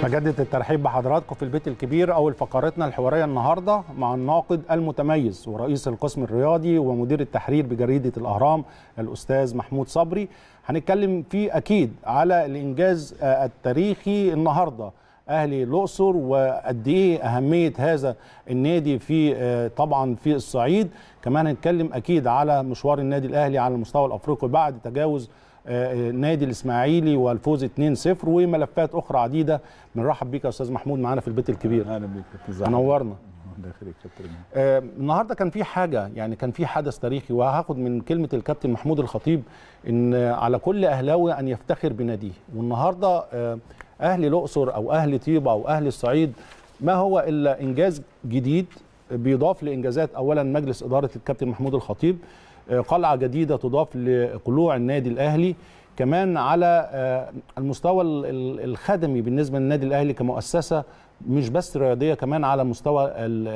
بجدد الترحيب بحضراتكم في البيت الكبير اول فقرتنا الحواريه النهارده مع الناقد المتميز ورئيس القسم الرياضي ومدير التحرير بجريده الاهرام الاستاذ محمود صبري هنتكلم فيه اكيد على الانجاز التاريخي النهارده اهلي الاقصر وقد ايه اهميه هذا النادي في طبعا في الصعيد كمان هنتكلم اكيد على مشوار النادي الاهلي على المستوى الافريقي بعد تجاوز نادي الاسماعيلي والفوز 2-0 وملفات اخرى عديده بنرحب بيك يا استاذ محمود معانا في البيت الكبير اهلا بيك كابتن نورنا الله يخليك كابتن آه النهارده كان في حاجه يعني كان في حدث تاريخي وهاخد من كلمه الكابتن محمود الخطيب ان على كل اهلاوي ان يفتخر بناديه والنهارده آه اهل الاقصر او اهل طيبه او اهل الصعيد ما هو الا انجاز جديد بيضاف لانجازات اولا مجلس اداره الكابتن محمود الخطيب قلعه جديده تضاف لقلوع النادي الاهلي كمان على المستوى الخدمي بالنسبه للنادي الاهلي كمؤسسه مش بس رياضيه كمان على مستوى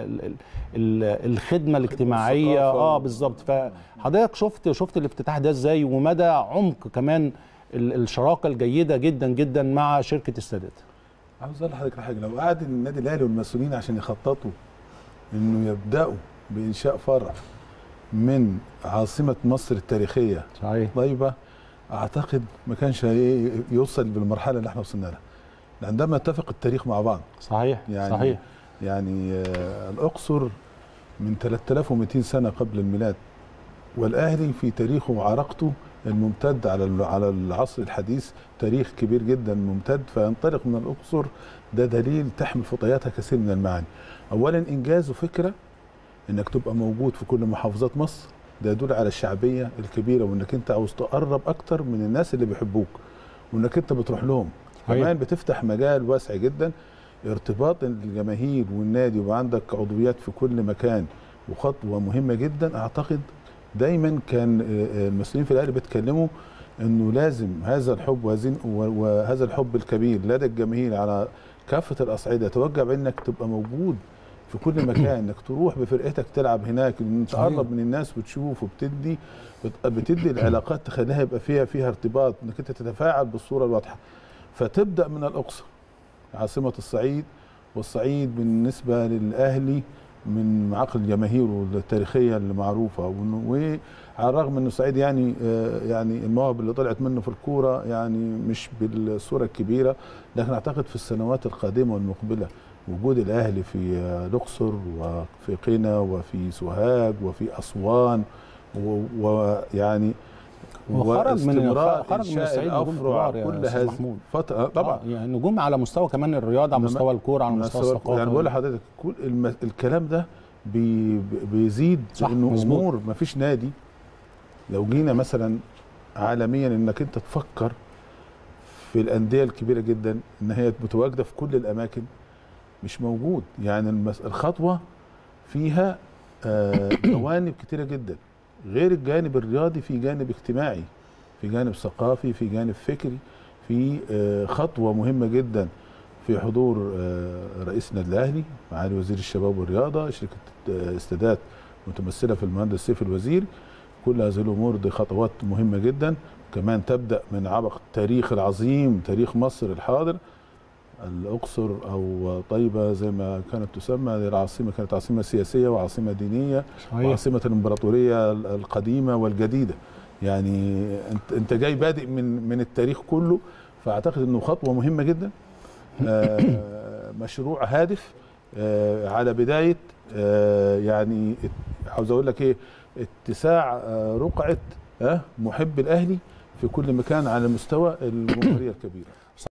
الخدمه الاجتماعيه اه بالظبط فحضرتك شفت شفت الافتتاح ده ازاي ومدى عمق كمان الشراكه الجيده جدا جدا مع شركه السادات عاوز اقول لحضرتك حاجه لو قعد النادي الاهلي والمسؤولين عشان يخططوا انه يبداوا بانشاء فرع من عاصمه مصر التاريخيه صحيح طيبه اعتقد ما كانش يوصل بالمرحله اللي احنا وصلنا لها عندما اتفق التاريخ مع بعض صحيح يعني صحيح يعني آه الاقصر من 3200 سنه قبل الميلاد والاهلي في تاريخه وعراقته الممتد على على العصر الحديث تاريخ كبير جدا ممتد فينطلق من الاقصر ده دليل تحمل في طياتها كثير من المعاني اولا انجاز وفكره انك تبقى موجود في كل محافظات مصر ده يدل على الشعبيه الكبيره وانك انت عاوز تقرب اكتر من الناس اللي بيحبوك وانك انت بتروح لهم كمان بتفتح مجال واسع جدا ارتباط الجماهير والنادي وعندك عضويات في كل مكان وخطوه مهمه جدا اعتقد دايما كان المسؤولين في الاهلي بيتكلموا انه لازم هذا الحب وهذا الحب الكبير لدى الجماهير على كافه الاصعده يتوجه بانك تبقى موجود في كل مكان انك تروح بفرقتك تلعب هناك ان تقرب من الناس وتشوف وبتدي بتدي العلاقات تخليها يبقى فيها فيها ارتباط انك انت تتفاعل بالصوره الواضحه فتبدا من الاقصر عاصمه الصعيد والصعيد بالنسبه للاهلي من معاقل الجماهير التاريخيه اللي معروفه وعلى الرغم ان الصعيد يعني يعني المواهب اللي طلعت منه في الكوره يعني مش بالصوره الكبيره لكن اعتقد في السنوات القادمه والمقبله وجود الاهلي في الاقصر وفي قنا وفي سوهاج وفي اسوان ويعني وخرج من خرج من الصعيد نجوم كبار كل هذه فتره طبعا آه يعني نجوم على مستوى كمان الرياضه على مستوى الكوره على مستوى الثقافه يعني بقول لحضرتك كل الم... الكلام ده بي... بيزيد انه امور ما فيش نادي لو جينا مثلا عالميا انك انت تفكر في الانديه الكبيره جدا ان هي متواجده في كل الاماكن مش موجود يعني المس... الخطوه فيها جوانب آه كتيره جدا غير الجانب الرياضي في جانب اجتماعي في جانب ثقافي في جانب فكري في آه خطوه مهمه جدا في حضور آه رئيس النادي الاهلي معالي وزير الشباب والرياضه شركه استادات متمثله في المهندس سيف الوزير كل هذه الامور دي خطوات مهمه جدا كمان تبدا من عبق التاريخ العظيم تاريخ مصر الحاضر الاقصر او طيبه زي ما كانت تسمى العاصمه كانت عاصمه سياسيه وعاصمه دينيه صحيح. وعاصمه الامبراطوريه القديمه والجديده يعني انت انت جاي بادئ من من التاريخ كله فاعتقد انه خطوه مهمه جدا مشروع هادف على بدايه يعني عاوز اقول لك ايه اتساع رقعه محب الاهلي في كل مكان على مستوى الجمهوريه الكبيره